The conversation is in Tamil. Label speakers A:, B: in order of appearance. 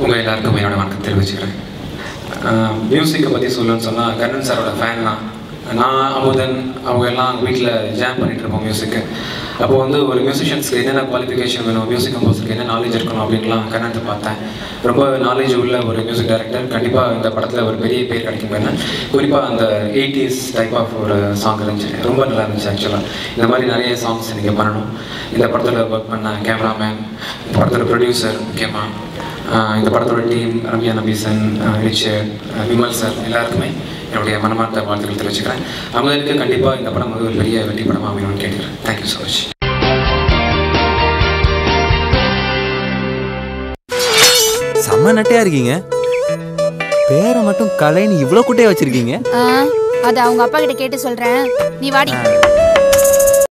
A: உங்கள் எல்லாருக்கும் என்னோட வணக்கம் தெரிவிச்சுக்கிறேன் மியூசிக்கை பற்றி சொல்லணும்னு சொன்னால் கண்ணன் சாரோட ஃபேன் தான் நான் அமுதன் அவங்க எல்லாம் வீட்டில் ஜாம் பண்ணிட்டு இருப்போம் மியூசிக்கு அப்போ வந்து ஒரு மியூசிஷியன்ஸ்க்கு என்னென்ன குவாலிஃபிகேஷன் வேணும் மியூசிக் கம்போஸருக்கு என்ன நாலேஜ் இருக்கணும் அப்படின்லாம் கண்ணன்ட்டு பார்த்தேன் ரொம்ப நாலேஜ் உள்ள ஒரு மியூசிக் டைரக்டர் கண்டிப்பாக இந்த படத்தில் ஒரு பெரிய பேர் கிடைக்கும் என்ன குறிப்பாக அந்த எயிட்டிஸ் டைப் ஆஃப் ஒரு சாங் இருந்துச்சு ரொம்ப நல்லா இருந்துச்சு ஆக்சுவலாக இந்த மாதிரி நிறைய சாங்ஸ் நீங்கள் பண்ணணும் இந்த படத்தில் ஒர்க் பண்ண கேமராமேன் இந்த படத்தோட ப்ரொடியூசர் முக்கியமாக ஆஹ் இந்த படத்தோட டீம் ரம்யா நபீசன் ஆஹ் ரிச்சர்ட் ஆஹ் விமல் சார் எல்லாருக்குமே என்னுடைய மனமார்ந்த வாழ்த்துக்கள் தெரிவிச்சுக்கிறேன் அவங்களுக்கு கண்டிப்பாக இந்த படம் வந்து ஒரு பெரிய வெற்றி படமாக அமையணும்னு கேட்டுக்கிறேன் தேங்க்யூ ஸோ மச்
B: செம்ம நட்டையா இருக்கீங்க பேரை மட்டும் கலைன்னு இவ்வளோ குட்டையா வச்சிருக்கீங்க
C: ஆ, அது அவங்க அப்பா கிட்ட கேட்டு சொல்றேன் நீ வாடி